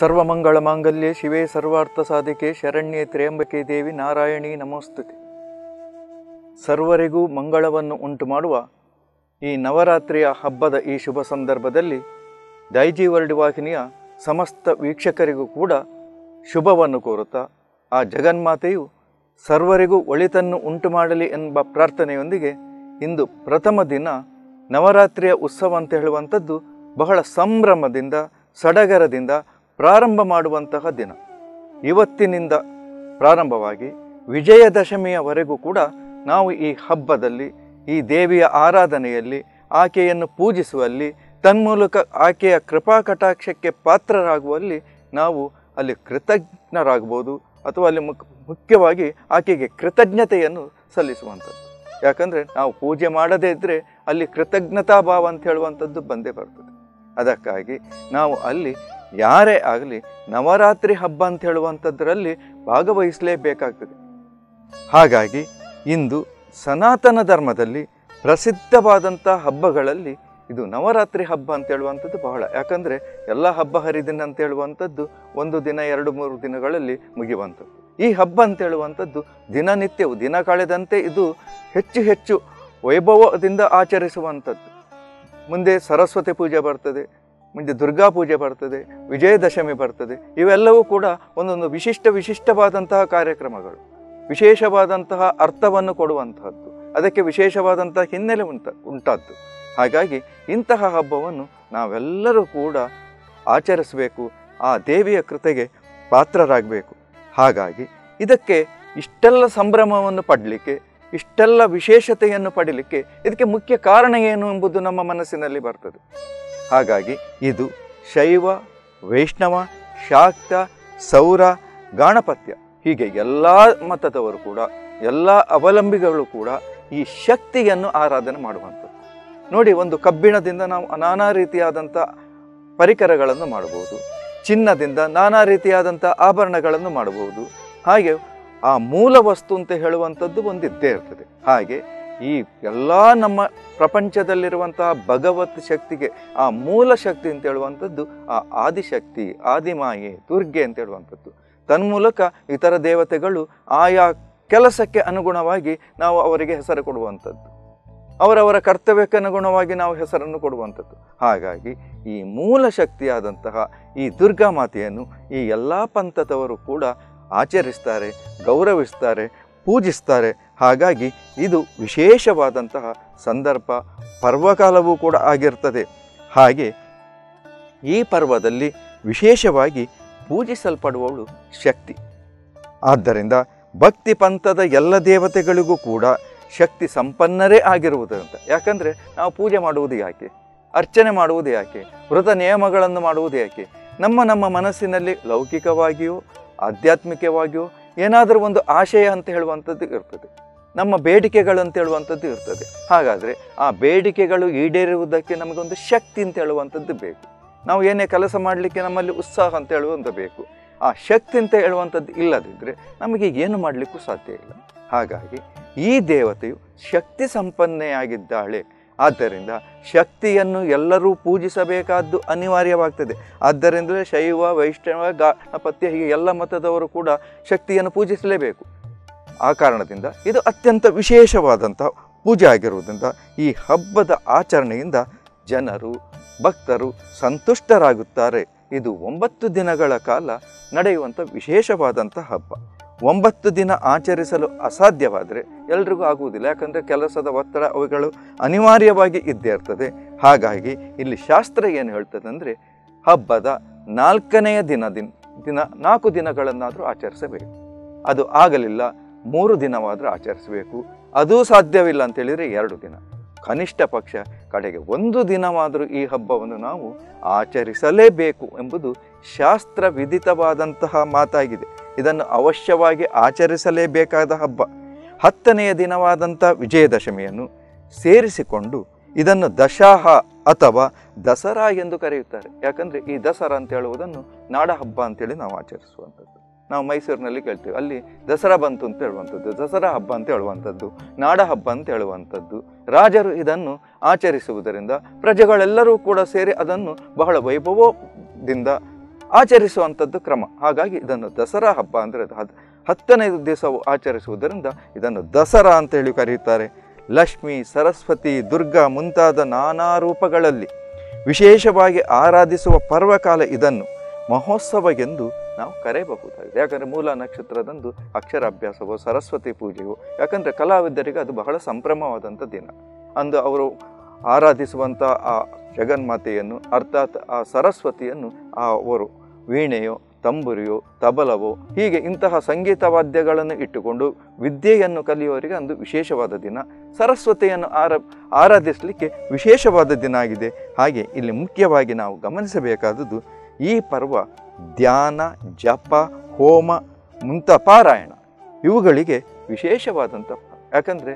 ಸರ್ವಮಂಗಳ ಮಾಂಗಲ್ಯೆ ಶಿವೆ ಸರ್ವಾರ್ಥ ಸಾಧಿಕೆ ಶರಣ್ಯೆ ತ್ರ್ಯಂಬಕೆ ದೇವಿ ನಾರಾಯಣಿ ನಮೋಸ್ತುತಿ ಸರ್ವರಿಗೂ ಮಂಗಳವನ್ನು ಉಂಟು ಮಾಡುವ ಈ ನವರಾತ್ರಿಯ ಹಬ್ಬದ ಈ ಶುಭ ಸಂದರ್ಭದಲ್ಲಿ ದೈಜಿ ವರ್ಲ್ಡ್ ವಾಹಿನಿಯ ಸಮಸ್ತ ವೀಕ್ಷಕರಿಗೂ ಕೂಡ ಶುಭವನ್ನು ಕೋರುತ್ತಾ ಆ ಜಗನ್ಮಾತೆಯು ಸರ್ವರಿಗೂ ಒಳಿತನ್ನು ಉಂಟು ಮಾಡಲಿ ಎಂಬ ಪ್ರಾರ್ಥನೆಯೊಂದಿಗೆ ಇಂದು ಪ್ರಥಮ ದಿನ ನವರಾತ್ರಿಯ ಉತ್ಸವ ಅಂತ ಹೇಳುವಂಥದ್ದು ಬಹಳ ಸಂಭ್ರಮದಿಂದ ಸಡಗರದಿಂದ ಪ್ರಾರಂಭ ಮಾಡುವಂತಹ ದಿನ ಇವತ್ತಿನಿಂದ ಪ್ರಾರಂಭವಾಗಿ ವಿಜಯದಶಮಿಯವರೆಗೂ ಕೂಡ ನಾವು ಈ ಹಬ್ಬದಲ್ಲಿ ಈ ದೇವಿಯ ಆರಾಧನೆಯಲ್ಲಿ ಆಕೆಯನ್ನು ಪೂಜಿಸುವಲ್ಲಿ ತನ್ಮೂಲಕ ಆಕೆಯ ಕೃಪಾ ಕಟಾಕ್ಷಕ್ಕೆ ಪಾತ್ರರಾಗುವಲ್ಲಿ ನಾವು ಅಲ್ಲಿ ಕೃತಜ್ಞರಾಗ್ಬೋದು ಅಥವಾ ಅಲ್ಲಿ ಮುಕ್ ಮುಖ್ಯವಾಗಿ ಆಕೆಗೆ ಕೃತಜ್ಞತೆಯನ್ನು ಸಲ್ಲಿಸುವಂಥದ್ದು ಯಾಕಂದರೆ ನಾವು ಪೂಜೆ ಮಾಡದೇ ಇದ್ದರೆ ಅಲ್ಲಿ ಕೃತಜ್ಞತಾ ಭಾವ ಅಂತ ಹೇಳುವಂಥದ್ದು ಬಂದೇ ಬರ್ತದೆ ಅದಕ್ಕಾಗಿ ನಾವು ಅಲ್ಲಿ ಯಾರೇ ಆಗಲಿ ನವರಾತ್ರಿ ಹಬ್ಬ ಅಂತ ಹೇಳುವಂಥದ್ರಲ್ಲಿ ಭಾಗವಹಿಸಲೇಬೇಕಾಗ್ತದೆ ಹಾಗಾಗಿ ಇಂದು ಸನಾತನ ಧರ್ಮದಲ್ಲಿ ಪ್ರಸಿದ್ಧವಾದಂಥ ಹಬ್ಬಗಳಲ್ಲಿ ಇದು ನವರಾತ್ರಿ ಹಬ್ಬ ಅಂತ ಹೇಳುವಂಥದ್ದು ಬಹಳ ಯಾಕಂದರೆ ಎಲ್ಲ ಹಬ್ಬ ಹರಿದಿನ ಅಂತ ಹೇಳುವಂಥದ್ದು ಒಂದು ದಿನ ಎರಡು ಮೂರು ದಿನಗಳಲ್ಲಿ ಮುಗಿಯುವಂಥದ್ದು ಈ ಹಬ್ಬ ಅಂತ ಹೇಳುವಂಥದ್ದು ದಿನನಿತ್ಯವು ದಿನ ಕಳೆದಂತೆ ಇದು ಹೆಚ್ಚು ಹೆಚ್ಚು ವೈಭವದಿಂದ ಆಚರಿಸುವಂಥದ್ದು ಮುಂದೆ ಸರಸ್ವತಿ ಪೂಜೆ ಬರ್ತದೆ ಮುಂದೆ ದುರ್ಗಾ ಪೂಜೆ ಬರ್ತದೆ ವಿಜಯದಶಮಿ ಬರ್ತದೆ ಇವೆಲ್ಲವೂ ಕೂಡ ಒಂದೊಂದು ವಿಶಿಷ್ಟ ವಿಶಿಷ್ಟವಾದಂತಹ ಕಾರ್ಯಕ್ರಮಗಳು ವಿಶೇಷವಾದಂತಹ ಅರ್ಥವನ್ನು ಕೊಡುವಂತಹದ್ದು ಅದಕ್ಕೆ ವಿಶೇಷವಾದಂತಹ ಹಿನ್ನೆಲೆ ಉಂಟ ಉಂಟಾದ್ದು ಹಾಗಾಗಿ ಇಂತಹ ಹಬ್ಬವನ್ನು ನಾವೆಲ್ಲರೂ ಕೂಡ ಆಚರಿಸಬೇಕು ಆ ದೇವಿಯ ಕೃತೆಗೆ ಪಾತ್ರರಾಗಬೇಕು ಹಾಗಾಗಿ ಇದಕ್ಕೆ ಇಷ್ಟೆಲ್ಲ ಸಂಭ್ರಮವನ್ನು ಪಡಲಿಕ್ಕೆ ಇಷ್ಟೆಲ್ಲ ವಿಶೇಷತೆಯನ್ನು ಪಡೀಲಿಕ್ಕೆ ಇದಕ್ಕೆ ಮುಖ್ಯ ಕಾರಣ ಏನು ಎಂಬುದು ನಮ್ಮ ಮನಸ್ಸಿನಲ್ಲಿ ಬರ್ತದೆ ಹಾಗಾಗಿ ಇದು ಶೈವ ವೈಷ್ಣವ ಶಾಕ್ತ ಸೌರ ಗಾಣಪತ್ಯ ಹೀಗೆ ಎಲ್ಲ ಮತದವರು ಕೂಡ ಎಲ್ಲ ಅವಲಂಬಿಗಳು ಕೂಡ ಈ ಶಕ್ತಿಯನ್ನು ಆರಾಧನೆ ಮಾಡುವಂಥದ್ದು ನೋಡಿ ಒಂದು ಕಬ್ಬಿಣದಿಂದ ನಾವು ನಾನಾ ರೀತಿಯಾದಂಥ ಪರಿಕರಗಳನ್ನು ಮಾಡಬಹುದು ಚಿನ್ನದಿಂದ ನಾನಾ ರೀತಿಯಾದಂಥ ಆಭರಣಗಳನ್ನು ಮಾಡಬಹುದು ಹಾಗೆ ಆ ಮೂಲ ವಸ್ತು ಅಂತ ಹೇಳುವಂಥದ್ದು ಒಂದಿದ್ದೇ ಇರ್ತದೆ ಹಾಗೆ ಈ ಎಲ್ಲ ನಮ್ಮ ಪ್ರಪಂಚದಲ್ಲಿರುವಂತಹ ಭಗವತ್ ಶಕ್ತಿಗೆ ಆ ಮೂಲ ಶಕ್ತಿ ಅಂತ ಹೇಳುವಂಥದ್ದು ಆ ಆದಿಶಕ್ತಿ ಆದಿಮಾಯೆ ದುರ್ಗೆ ಅಂತ ಹೇಳುವಂಥದ್ದು ತನ್ಮೂಲಕ ಇತರ ದೇವತೆಗಳು ಆಯಾ ಕೆಲಸಕ್ಕೆ ಅನುಗುಣವಾಗಿ ನಾವು ಅವರಿಗೆ ಹೆಸರು ಕೊಡುವಂಥದ್ದು ಅವರವರ ಕರ್ತವ್ಯಕ್ಕೆ ಅನುಗುಣವಾಗಿ ನಾವು ಹೆಸರನ್ನು ಕೊಡುವಂಥದ್ದು ಹಾಗಾಗಿ ಈ ಮೂಲ ಶಕ್ತಿಯಾದಂತಹ ಈ ದುರ್ಗಾ ಮಾತೆಯನ್ನು ಈ ಎಲ್ಲ ಪಂಥದವರು ಕೂಡ ಆಚರಿಸ್ತಾರೆ ಗೌರವಿಸ್ತಾರೆ ಪೂಜಿಸ್ತಾರೆ ಹಾಗಾಗಿ ಇದು ವಿಶೇಷವಾದಂತಹ ಸಂದರ್ಭ ಪರ್ವಕಾಲವೂ ಕೂಡ ಆಗಿರ್ತದೆ ಹಾಗೆ ಈ ಪರ್ವದಲ್ಲಿ ವಿಶೇಷವಾಗಿ ಪೂಜಿಸಲ್ಪಡುವವಳು ಶಕ್ತಿ ಆದ್ದರಿಂದ ಭಕ್ತಿ ಪಂಥದ ಎಲ್ಲ ದೇವತೆಗಳಿಗೂ ಕೂಡ ಶಕ್ತಿ ಸಂಪನ್ನರೇ ಆಗಿರುವುದಂತ ಯಾಕಂದರೆ ನಾವು ಪೂಜೆ ಮಾಡುವುದು ಯಾಕೆ ಅರ್ಚನೆ ಮಾಡುವುದು ಯಾಕೆ ವೃತ ನಿಯಮಗಳನ್ನು ಮಾಡುವುದು ಯಾಕೆ ನಮ್ಮ ನಮ್ಮ ಮನಸ್ಸಿನಲ್ಲಿ ಲೌಕಿಕವಾಗಿಯೋ ಆಧ್ಯಾತ್ಮಿಕವಾಗಿಯೋ ಏನಾದರೂ ಒಂದು ಆಶಯ ಅಂತ ಹೇಳುವಂಥದ್ದು ಇರ್ತದೆ ನಮ್ಮ ಬೇಡಿಕೆಗಳು ಅಂತ ಹೇಳುವಂಥದ್ದು ಇರ್ತದೆ ಹಾಗಾದರೆ ಆ ಬೇಡಿಕೆಗಳು ಈಡೇರುವುದಕ್ಕೆ ನಮಗೊಂದು ಶಕ್ತಿ ಅಂತ ಹೇಳುವಂಥದ್ದು ಬೇಕು ನಾವು ಏನೇ ಕೆಲಸ ಮಾಡಲಿಕ್ಕೆ ನಮ್ಮಲ್ಲಿ ಉತ್ಸಾಹ ಅಂತ ಹೇಳುವಂಥ ಬೇಕು ಆ ಶಕ್ತಿ ಅಂತ ಹೇಳುವಂಥದ್ದು ಇಲ್ಲದಿದ್ದರೆ ನಮಗೆ ಏನು ಮಾಡಲಿಕ್ಕೂ ಸಾಧ್ಯ ಇಲ್ಲ ಹಾಗಾಗಿ ಈ ದೇವತೆಯು ಶಕ್ತಿ ಸಂಪನ್ನೆಯಾಗಿದ್ದಾಳೆ ಆದ್ದರಿಂದ ಶಕ್ತಿಯನ್ನು ಎಲ್ಲರೂ ಪೂಜಿಸಬೇಕಾದ್ದು ಅನಿವಾರ್ಯವಾಗ್ತದೆ ಆದ್ದರಿಂದಲೇ ಶೈವ ವೈಷ್ಣವ ಗಾಣಪತ್ಯ ಹೀಗೆ ಎಲ್ಲ ಮತದವರು ಕೂಡ ಶಕ್ತಿಯನ್ನು ಪೂಜಿಸಲೇಬೇಕು ಆ ಕಾರಣದಿಂದ ಇದು ಅತ್ಯಂತ ವಿಶೇಷವಾದಂಥ ಪೂಜೆ ಆಗಿರುವುದರಿಂದ ಈ ಹಬ್ಬದ ಆಚರಣೆಯಿಂದ ಜನರು ಭಕ್ತರು ಸಂತುಷ್ಟರಾಗುತ್ತಾರೆ ಇದು ಒಂಬತ್ತು ದಿನಗಳ ಕಾಲ ನಡೆಯುವಂಥ ವಿಶೇಷವಾದಂಥ ಹಬ್ಬ ಒಂಬತ್ತು ದಿನ ಆಚರಿಸಲು ಅಸಾಧ್ಯವಾದರೆ ಎಲ್ರಿಗೂ ಆಗುವುದಿಲ್ಲ ಯಾಕಂದರೆ ಕೆಲಸದ ಒತ್ತಡ ಅವುಗಳು ಅನಿವಾರ್ಯವಾಗಿ ಇದ್ದೇ ಇರ್ತದೆ ಹಾಗಾಗಿ ಇಲ್ಲಿ ಶಾಸ್ತ್ರ ಏನು ಹೇಳ್ತದೆ ಅಂದರೆ ಹಬ್ಬದ ನಾಲ್ಕನೆಯ ದಿನ ದಿನ ದಿನ ನಾಲ್ಕು ದಿನಗಳನ್ನಾದರೂ ಆಚರಿಸಬೇಕು ಅದು ಆಗಲಿಲ್ಲ ಮೂರು ದಿನವಾದರೂ ಆಚರಿಸಬೇಕು ಅದೂ ಸಾಧ್ಯವಿಲ್ಲ ಅಂತೇಳಿದರೆ ಎರಡು ದಿನ ಕನಿಷ್ಠ ಪಕ್ಷ ಕಡೆಗೆ ಒಂದು ದಿನವಾದರೂ ಈ ಹಬ್ಬವನ್ನು ನಾವು ಆಚರಿಸಲೇಬೇಕು ಎಂಬುದು ಶಾಸ್ತ್ರ ವಿಧಿತವಾದಂತಹ ಮಾತಾಗಿದೆ ಇದನ್ನು ಅವಶ್ಯವಾಗಿ ಆಚರಿಸಲೇಬೇಕಾದ ಹಬ್ಬ ಹತ್ತನೆಯ ದಿನವಾದಂಥ ವಿಜಯದಶಮಿಯನ್ನು ಸೇರಿಸಿಕೊಂಡು ಇದನ್ನು ದಶಾಹ ಅಥವಾ ದಸರಾ ಎಂದು ಕರೆಯುತ್ತಾರೆ ಯಾಕಂದರೆ ಈ ದಸರಾ ಅಂತ ಹೇಳುವುದನ್ನು ನಾಡ ಹಬ್ಬ ಅಂತೇಳಿ ನಾವು ಆಚರಿಸುವಂಥದ್ದು ನಾವು ಮೈಸೂರಿನಲ್ಲಿ ಕೇಳ್ತೀವಿ ಅಲ್ಲಿ ದಸರಾ ಬಂತು ಅಂತ ಹೇಳುವಂಥದ್ದು ದಸರಾ ಹಬ್ಬ ಅಂತ ಹೇಳುವಂಥದ್ದು ನಾಡ ಹಬ್ಬ ಅಂತ ಹೇಳುವಂಥದ್ದು ರಾಜರು ಇದನ್ನು ಆಚರಿಸುವುದರಿಂದ ಪ್ರಜೆಗಳೆಲ್ಲರೂ ಕೂಡ ಸೇರಿ ಅದನ್ನು ಬಹಳ ವೈಭವದಿಂದ ಆಚರಿಸುವಂಥದ್ದು ಕ್ರಮ ಹಾಗಾಗಿ ಇದನ್ನು ದಸರಾ ಹಬ್ಬ ಅಂದರೆ ಹದ್ ಹತ್ತನೇ ದಿವಸವು ಆಚರಿಸುವುದರಿಂದ ಇದನ್ನು ದಸರಾ ಅಂತೇಳಿ ಕರೆಯುತ್ತಾರೆ ಲಕ್ಷ್ಮಿ ಸರಸ್ವತಿ ದುರ್ಗಾ ಮುಂತಾದ ನಾನಾ ರೂಪಗಳಲ್ಲಿ ವಿಶೇಷವಾಗಿ ಆರಾಧಿಸುವ ಪರ್ವಕಾಲ ಇದನ್ನು ಮಹೋತ್ಸವ ಎಂದು ನಾವು ಕರೆಯಬಹುದಾಗಿದೆ ಯಾಕಂದರೆ ಮೂಲ ನಕ್ಷತ್ರದಂದು ಅಕ್ಷರಾಭ್ಯಾಸವೋ ಸರಸ್ವತಿ ಪೂಜೆಯೋ ಯಾಕಂದರೆ ಕಲಾವಿದರಿಗೆ ಅದು ಬಹಳ ಸಂಭ್ರಮವಾದಂಥ ದಿನ ಅಂದು ಅವರು ಆರಾಧಿಸುವಂಥ ಆ ಜಗನ್ಮಾತೆಯನ್ನು ಅರ್ಥಾತ್ ಆ ಸರಸ್ವತಿಯನ್ನು ಆ ಅವರು ವೀಣೆಯೋ ತಂಬುರಿಯೋ ತಬಲವೋ ಹೀಗೆ ಇಂತಹ ಸಂಗೀತ ವಾದ್ಯಗಳನ್ನು ಇಟ್ಟುಕೊಂಡು ವಿದ್ಯೆಯನ್ನು ಕಲಿಯುವವರಿಗೆ ಒಂದು ವಿಶೇಷವಾದ ದಿನ ಸರಸ್ವತಿಯನ್ನು ಆರ ಆರಾಧಿಸಲಿಕ್ಕೆ ವಿಶೇಷವಾದ ದಿನ ಆಗಿದೆ ಹಾಗೆ ಇಲ್ಲಿ ಮುಖ್ಯವಾಗಿ ನಾವು ಗಮನಿಸಬೇಕಾದದ್ದು ಈ ಪರ್ವ ಧ್ಯಾನ ಜಪ ಹೋಮ ಮುಂತ ಪಾರಾಯಣ ಇವುಗಳಿಗೆ ವಿಶೇಷವಾದಂಥ ಯಾಕಂದರೆ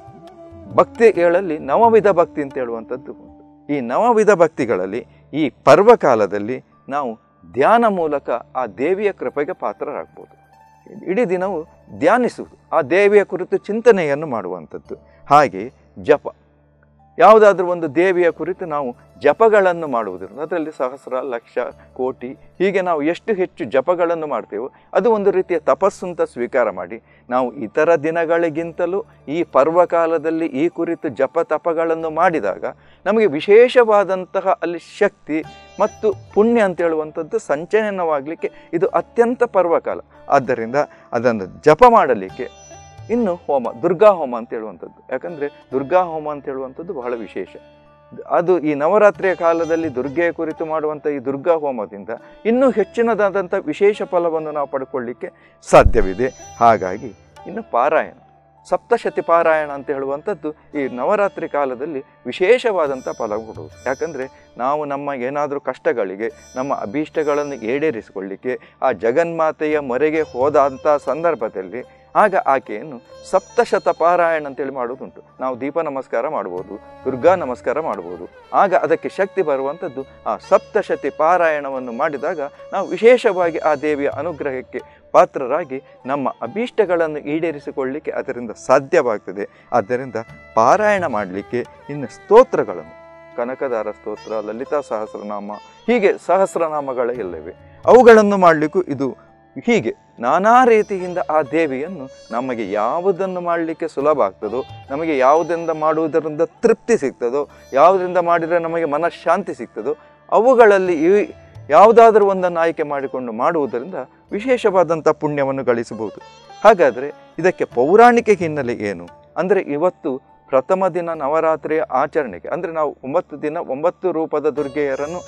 ಭಕ್ತಿಗಳಲ್ಲಿ ನವವಿಧ ಭಕ್ತಿ ಅಂತ ಹೇಳುವಂಥದ್ದು ಉಂಟು ಈ ನವವಿಧ ಭಕ್ತಿಗಳಲ್ಲಿ ಈ ಪರ್ವಕಾಲದಲ್ಲಿ ನಾವು ಧ್ಯಾನ ಮೂಲಕ ಆ ದೇವಿಯ ಕೃಪೆಗೆ ಪಾತ್ರರಾಗ್ಬೋದು ಇಡೀ ದಿನವು ಧ್ಯಾನಿಸುವುದು ಆ ದೇವಿಯ ಕುರಿತು ಚಿಂತನೆಯನ್ನು ಮಾಡುವಂಥದ್ದು ಹಾಗೆ ಜಪ ಯಾವುದಾದ್ರೂ ಒಂದು ದೇವಿಯ ಕುರಿತು ನಾವು ಜಪಗಳನ್ನು ಮಾಡುವುದರಿಂದ ಅದರಲ್ಲಿ ಸಹಸ್ರ ಲಕ್ಷ ಕೋಟಿ ಹೀಗೆ ನಾವು ಎಷ್ಟು ಹೆಚ್ಚು ಜಪಗಳನ್ನು ಮಾಡ್ತೇವೋ ಅದು ಒಂದು ರೀತಿಯ ತಪಸ್ಸು ಅಂತ ಸ್ವೀಕಾರ ಮಾಡಿ ನಾವು ಇತರ ದಿನಗಳಿಗಿಂತಲೂ ಈ ಪರ್ವಕಾಲದಲ್ಲಿ ಈ ಕುರಿತು ಜಪ ತಪಗಳನ್ನು ಮಾಡಿದಾಗ ನಮಗೆ ವಿಶೇಷವಾದಂತಹ ಅಲ್ಲಿ ಶಕ್ತಿ ಮತ್ತು ಪುಣ್ಯ ಅಂತ ಹೇಳುವಂಥದ್ದು ಸಂಚಯನವಾಗಲಿಕ್ಕೆ ಇದು ಅತ್ಯಂತ ಪರ್ವಕಾಲ ಆದ್ದರಿಂದ ಅದನ್ನು ಜಪ ಮಾಡಲಿಕ್ಕೆ ಇನ್ನು ಹೋಮ ದುರ್ಗಾ ಹೋಮ ಅಂತ ಹೇಳುವಂಥದ್ದು ಯಾಕಂದರೆ ದುರ್ಗಾ ಹೋಮ ಅಂತ ಹೇಳುವಂಥದ್ದು ಬಹಳ ವಿಶೇಷ ಅದು ಈ ನವರಾತ್ರಿಯ ಕಾಲದಲ್ಲಿ ದುರ್ಗೆಯ ಕುರಿತು ಮಾಡುವಂಥ ಈ ದುರ್ಗಾ ಹೋಮದಿಂದ ಇನ್ನೂ ಹೆಚ್ಚಿನದಾದಂಥ ವಿಶೇಷ ಫಲವನ್ನು ನಾವು ಪಡ್ಕೊಳ್ಳಿಕ್ಕೆ ಸಾಧ್ಯವಿದೆ ಹಾಗಾಗಿ ಇನ್ನು ಪಾರಾಯಣ ಸಪ್ತಶತಿ ಪಾರಾಯಣ ಅಂತ ಹೇಳುವಂಥದ್ದು ಈ ನವರಾತ್ರಿ ಕಾಲದಲ್ಲಿ ವಿಶೇಷವಾದಂಥ ಫಲ ಕೊಡುವುದು ಯಾಕಂದರೆ ನಾವು ನಮ್ಮ ಏನಾದರೂ ಕಷ್ಟಗಳಿಗೆ ನಮ್ಮ ಅಭೀಷ್ಟಗಳನ್ನು ಈಡೇರಿಸಿಕೊಳ್ಳಿಕ್ಕೆ ಆ ಜಗನ್ಮಾತೆಯ ಮೊರೆಗೆ ಹೋದಂಥ ಸಂದರ್ಭದಲ್ಲಿ ಆಗ ಆಕೆಯನ್ನು ಸಪ್ತಶತ ಪಾರಾಯಣ ಅಂತೇಳಿ ಮಾಡೋದುಂಟು ನಾವು ದೀಪ ನಮಸ್ಕಾರ ಮಾಡ್ಬೋದು ದುರ್ಗಾ ನಮಸ್ಕಾರ ಮಾಡ್ಬೋದು ಆಗ ಅದಕ್ಕೆ ಶಕ್ತಿ ಬರುವಂಥದ್ದು ಆ ಸಪ್ತಶತಿ ಪಾರಾಯಣವನ್ನು ಮಾಡಿದಾಗ ನಾವು ವಿಶೇಷವಾಗಿ ಆ ದೇವಿಯ ಅನುಗ್ರಹಕ್ಕೆ ಪಾತ್ರರಾಗಿ ನಮ್ಮ ಅಭೀಷ್ಟಗಳನ್ನು ಈಡೇರಿಸಿಕೊಳ್ಳಲಿಕ್ಕೆ ಅದರಿಂದ ಸಾಧ್ಯವಾಗ್ತದೆ ಆದ್ದರಿಂದ ಪಾರಾಯಣ ಮಾಡಲಿಕ್ಕೆ ಇನ್ನು ಸ್ತೋತ್ರಗಳನ್ನು ಕನಕದಾರ ಸ್ತೋತ್ರ ಲಲಿತಾ ಸಹಸ್ರನಾಮ ಹೀಗೆ ಸಹಸ್ರನಾಮಗಳೇ ಇಲ್ಲವೆ ಅವುಗಳನ್ನು ಮಾಡಲಿಕ್ಕೂ ಇದು ಹೀಗೆ ನಾನಾ ರೀತಿಯಿಂದ ಆ ದೇವಿಯನ್ನು ನಮಗೆ ಯಾವುದನ್ನು ಮಾಡಲಿಕ್ಕೆ ಸುಲಭ ಆಗ್ತದೋ ನಮಗೆ ಯಾವುದರಿಂದ ಮಾಡುವುದರಿಂದ ತೃಪ್ತಿ ಸಿಗ್ತದೋ ಯಾವುದರಿಂದ ಮಾಡಿದರೆ ನಮಗೆ ಮನಃಶಾಂತಿ ಸಿಗ್ತದೋ ಅವುಗಳಲ್ಲಿ ಈ ಯಾವುದಾದ್ರೂ ಒಂದನ್ನು ಆಯ್ಕೆ ಮಾಡಿಕೊಂಡು ಮಾಡುವುದರಿಂದ ವಿಶೇಷವಾದಂಥ ಪುಣ್ಯವನ್ನು ಗಳಿಸಬಹುದು ಹಾಗಾದರೆ ಇದಕ್ಕೆ ಪೌರಾಣಿಕ ಹಿನ್ನೆಲೆ ಏನು ಅಂದರೆ ಇವತ್ತು ಪ್ರಥಮ ದಿನ ನವರಾತ್ರಿಯ ಆಚರಣೆಗೆ ಅಂದರೆ ನಾವು ಒಂಬತ್ತು ದಿನ ಒಂಬತ್ತು ರೂಪದ ದುರ್ಗೆಯರನ್ನು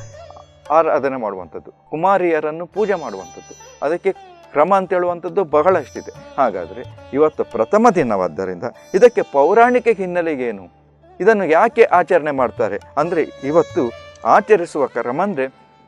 ಆರಾಧನೆ ಮಾಡುವಂಥದ್ದು ಕುಮಾರಿಯರನ್ನು ಪೂಜೆ ಮಾಡುವಂಥದ್ದು ಅದಕ್ಕೆ ಕ್ರಮ ಅಂತ ಹೇಳುವಂಥದ್ದು ಬಹಳಷ್ಟಿದೆ ಹಾಗಾದರೆ ಇವತ್ತು ಪ್ರಥಮ ದಿನವಾದ್ದರಿಂದ ಇದಕ್ಕೆ ಪೌರಾಣಿಕ ಹಿನ್ನೆಲೆ ಏನು ಇದನ್ನು ಯಾಕೆ ಆಚರಣೆ ಮಾಡ್ತಾರೆ ಅಂದರೆ ಇವತ್ತು ಆಚರಿಸುವ ಕ್ರಮ ಅಂದರೆ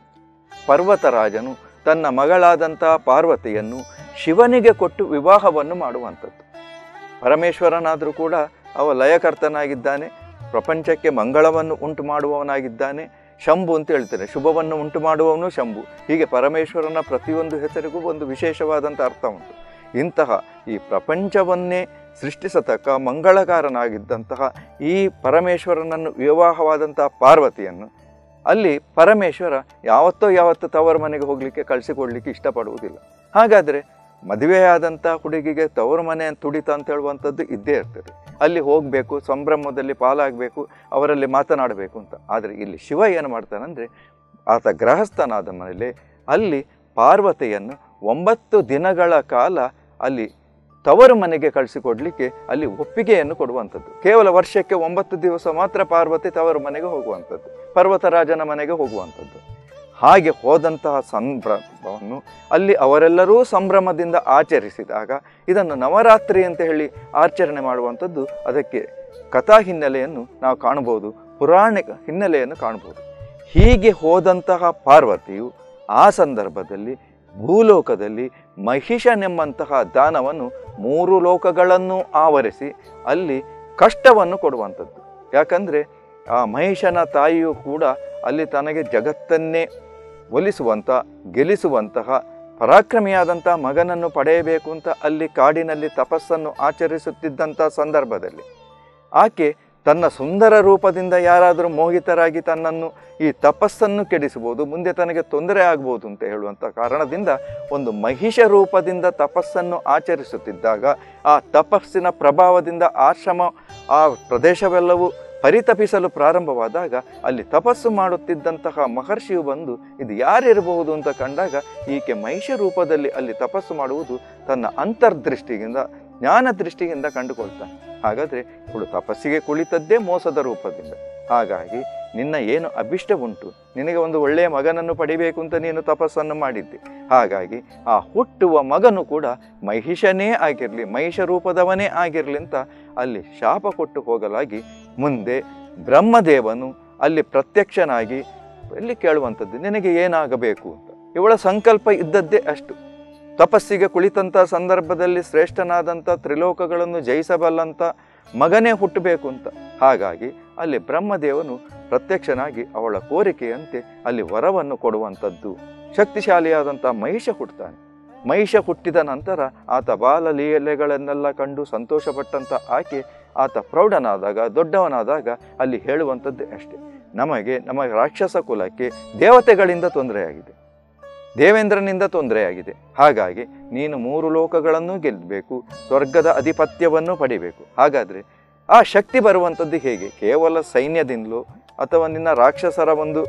ಪರ್ವತರಾಜನು ತನ್ನ ಮಗಳಾದಂಥ ಪಾರ್ವತಿಯನ್ನು ಶಿವನಿಗೆ ಕೊಟ್ಟು ವಿವಾಹವನ್ನು ಮಾಡುವಂಥದ್ದು ಪರಮೇಶ್ವರನಾದರೂ ಕೂಡ ಅವ ಲಯಕರ್ತನಾಗಿದ್ದಾನೆ ಪ್ರಪಂಚಕ್ಕೆ ಮಂಗಳವನ್ನು ಉಂಟು ಮಾಡುವವನಾಗಿದ್ದಾನೆ ಶಂಭು ಅಂತ ಹೇಳ್ತಾರೆ ಶುಭವನ್ನು ಉಂಟು ಮಾಡುವವನು ಶಂಭು ಹೀಗೆ ಪರಮೇಶ್ವರನ ಪ್ರತಿಯೊಂದು ಹೆಸರಿಗೂ ಒಂದು ವಿಶೇಷವಾದಂಥ ಅರ್ಥ ಉಂಟು ಇಂತಹ ಈ ಪ್ರಪಂಚವನ್ನೇ ಸೃಷ್ಟಿಸತಕ್ಕ ಮಂಗಳಕಾರನಾಗಿದ್ದಂತಹ ಈ ಪರಮೇಶ್ವರನನ್ನು ವಿವಾಹವಾದಂತಹ ಪಾರ್ವತಿಯನ್ನು ಅಲ್ಲಿ ಪರಮೇಶ್ವರ ಯಾವತ್ತೋ ಯಾವತ್ತೋ ತವರ ಮನೆಗೆ ಹೋಗಲಿಕ್ಕೆ ಕಳಿಸಿಕೊಡ್ಲಿಕ್ಕೆ ಇಷ್ಟಪಡುವುದಿಲ್ಲ ಹಾಗಾದರೆ ಮದುವೆಯಾದಂಥ ಹುಡುಗಿಗೆ ತವರು ಮನೆ ತುಡಿತ ಅಂತ ಹೇಳುವಂಥದ್ದು ಇದ್ದೇ ಇರ್ತದೆ ಅಲ್ಲಿ ಹೋಗಬೇಕು ಸಂಭ್ರಮದಲ್ಲಿ ಪಾಲಾಗಬೇಕು ಅವರಲ್ಲಿ ಮಾತನಾಡಬೇಕು ಅಂತ ಆದರೆ ಇಲ್ಲಿ ಶಿವ ಏನು ಮಾಡ್ತಾನಂದರೆ ಆತ ಗೃಹಸ್ಥನಾದ ಮೇಲೆ ಅಲ್ಲಿ ಪಾರ್ವತಿಯನ್ನು ಒಂಬತ್ತು ದಿನಗಳ ಕಾಲ ಅಲ್ಲಿ ತವರು ಮನೆಗೆ ಕಳಿಸಿಕೊಡ್ಲಿಕ್ಕೆ ಅಲ್ಲಿ ಒಪ್ಪಿಗೆಯನ್ನು ಕೊಡುವಂಥದ್ದು ಕೇವಲ ವರ್ಷಕ್ಕೆ ಒಂಬತ್ತು ದಿವಸ ಮಾತ್ರ ಪಾರ್ವತಿ ತವರು ಮನೆಗೆ ಹೋಗುವಂಥದ್ದು ಪರ್ವತರಾಜನ ಮನೆಗೆ ಹೋಗುವಂಥದ್ದು ಹಾಗೆ ಹೋದಂತಹ ಸಂಭ್ರಮವನ್ನು ಅಲ್ಲಿ ಅವರೆಲ್ಲರೂ ಸಂಭ್ರಮದಿಂದ ಆಚರಿಸಿದಾಗ ಇದನ್ನು ನವರಾತ್ರಿ ಅಂತ ಹೇಳಿ ಆಚರಣೆ ಮಾಡುವಂಥದ್ದು ಅದಕ್ಕೆ ಕಥಾ ಹಿನ್ನೆಲೆಯನ್ನು ನಾವು ಕಾಣಬಹುದು ಪುರಾಣಿಕ ಹಿನ್ನೆಲೆಯನ್ನು ಕಾಣಬಹುದು ಹೀಗೆ ಹೋದಂತಹ ಪಾರ್ವತಿಯು ಆ ಸಂದರ್ಭದಲ್ಲಿ ಭೂಲೋಕದಲ್ಲಿ ಮಹಿಷನೆಂಬಂತಹ ದಾನವನ್ನು ಮೂರು ಲೋಕಗಳನ್ನು ಆವರಿಸಿ ಅಲ್ಲಿ ಕಷ್ಟವನ್ನು ಕೊಡುವಂಥದ್ದು ಯಾಕಂದರೆ ಆ ಮಹಿಷನ ತಾಯಿಯು ಕೂಡ ಅಲ್ಲಿ ತನಗೆ ಜಗತ್ತನ್ನೇ ಒಲಿಸುವಂಥ ಗೆಲ್ಲಿಸುವಂತಹ ಪರಾಕ್ರಮಿಯಾದಂಥ ಮಗನನ್ನು ಪಡೆಯಬೇಕು ಅಂತ ಅಲ್ಲಿ ಕಾಡಿನಲ್ಲಿ ತಪಸ್ಸನ್ನು ಆಚರಿಸುತ್ತಿದ್ದಂಥ ಸಂದರ್ಭದಲ್ಲಿ ಆಕೆ ತನ್ನ ಸುಂದರ ರೂಪದಿಂದ ಯಾರಾದರೂ ಮೋಹಿತರಾಗಿ ತನ್ನನ್ನು ಈ ತಪಸ್ಸನ್ನು ಕೆಡಿಸಬಹುದು ಮುಂದೆ ತನಗೆ ತೊಂದರೆ ಆಗ್ಬೋದು ಅಂತ ಹೇಳುವಂಥ ಕಾರಣದಿಂದ ಒಂದು ಮಹಿಷ ರೂಪದಿಂದ ತಪಸ್ಸನ್ನು ಆಚರಿಸುತ್ತಿದ್ದಾಗ ಆ ತಪಸ್ಸಿನ ಪ್ರಭಾವದಿಂದ ಆಶ್ರಮ ಆ ಪ್ರದೇಶವೆಲ್ಲವೂ ಪರಿತಪಿಸಲು ಪ್ರಾರಂಭವಾದಾಗ ಅಲ್ಲಿ ತಪಸ್ಸು ಮಾಡುತ್ತಿದ್ದಂತಹ ಮಹರ್ಷಿಯು ಬಂದು ಇದು ಯಾರಿರಬಹುದು ಅಂತ ಕಂಡಾಗ ಈಕೆ ಮಹಿಷ ರೂಪದಲ್ಲಿ ಅಲ್ಲಿ ತಪಸ್ಸು ಮಾಡುವುದು ತನ್ನ ಅಂತರ್ದೃಷ್ಟಿಯಿಂದ ಜ್ಞಾನ ದೃಷ್ಟಿಯಿಂದ ಕಂಡುಕೊಳ್ತಾನೆ ಹಾಗಾದರೆ ಇವಳು ತಪಸ್ಸಿಗೆ ಕುಳಿತದ್ದೇ ಮೋಸದ ರೂಪದಿಂದ ಹಾಗಾಗಿ ನಿನ್ನ ಏನು ಅಭಿಷ್ಟ ಉಂಟು ನಿನಗೆ ಒಂದು ಒಳ್ಳೆಯ ಮಗನನ್ನು ಪಡಿಬೇಕು ಅಂತ ನೀನು ತಪಸ್ಸನ್ನು ಮಾಡಿದ್ದೆ ಹಾಗಾಗಿ ಆ ಹುಟ್ಟುವ ಮಗನು ಕೂಡ ಮಹಿಷನೇ ಆಗಿರಲಿ ಮಹಿಷ ರೂಪದವನೇ ಆಗಿರಲಿ ಅಂತ ಅಲ್ಲಿ ಶಾಪ ಕೊಟ್ಟು ಹೋಗಲಾಗಿ ಮುಂದೆ ಬ್ರಹ್ಮದೇವನು ಅಲ್ಲಿ ಪ್ರತ್ಯಕ್ಷನಾಗಿ ಎಲ್ಲಿ ಕೇಳುವಂಥದ್ದು ನಿನಗೆ ಏನಾಗಬೇಕು ಅಂತ ಇವಳ ಸಂಕಲ್ಪ ಇದ್ದದ್ದೇ ಅಷ್ಟು ತಪಸ್ಸಿಗೆ ಕುಳಿತಂಥ ಸಂದರ್ಭದಲ್ಲಿ ಶ್ರೇಷ್ಠನಾದಂಥ ತ್ರಿಲೋಕಗಳನ್ನು ಜಯಿಸಬಲ್ಲಂಥ ಮಗನೇ ಹುಟ್ಟಬೇಕು ಅಂತ ಹಾಗಾಗಿ ಅಲ್ಲಿ ಬ್ರಹ್ಮದೇವನು ಪ್ರತ್ಯಕ್ಷನಾಗಿ ಅವಳ ಕೋರಿಕೆಯಂತೆ ಅಲ್ಲಿ ವರವನ್ನು ಕೊಡುವಂಥದ್ದು ಶಕ್ತಿಶಾಲಿಯಾದಂಥ ಮಹಿಷ ಹುಟ್ಟುತ್ತಾನೆ ಮಹಿಷ ಹುಟ್ಟಿದ ನಂತರ ಆತ ಬಾಲ ಲೀಲೆಗಳನ್ನೆಲ್ಲ ಕಂಡು ಸಂತೋಷಪಟ್ಟಂಥ ಆಕೆ ಆತ ಪ್ರೌಢನಾದಾಗ ದೊಡ್ಡವನಾದಾಗ ಅಲ್ಲಿ ಹೇಳುವಂಥದ್ದು ಅಷ್ಟೇ ನಮಗೆ ನಮ್ಮ ರಾಕ್ಷಸ ಕುಲಕ್ಕೆ ದೇವತೆಗಳಿಂದ ತೊಂದರೆಯಾಗಿದೆ ದೇವೇಂದ್ರನಿಂದ ತೊಂದರೆಯಾಗಿದೆ ಹಾಗಾಗಿ ನೀನು ಮೂರು ಲೋಕಗಳನ್ನು ಗೆಲ್ಲಬೇಕು ಸ್ವರ್ಗದ ಅಧಿಪತ್ಯವನ್ನು ಪಡಿಬೇಕು ಹಾಗಾದರೆ ಆ ಶಕ್ತಿ ಬರುವಂಥದ್ದು ಹೇಗೆ ಕೇವಲ ಸೈನ್ಯದಿಂದಲೋ ಅಥವಾ ನಿನ್ನ ರಾಕ್ಷಸರ ಒಂದು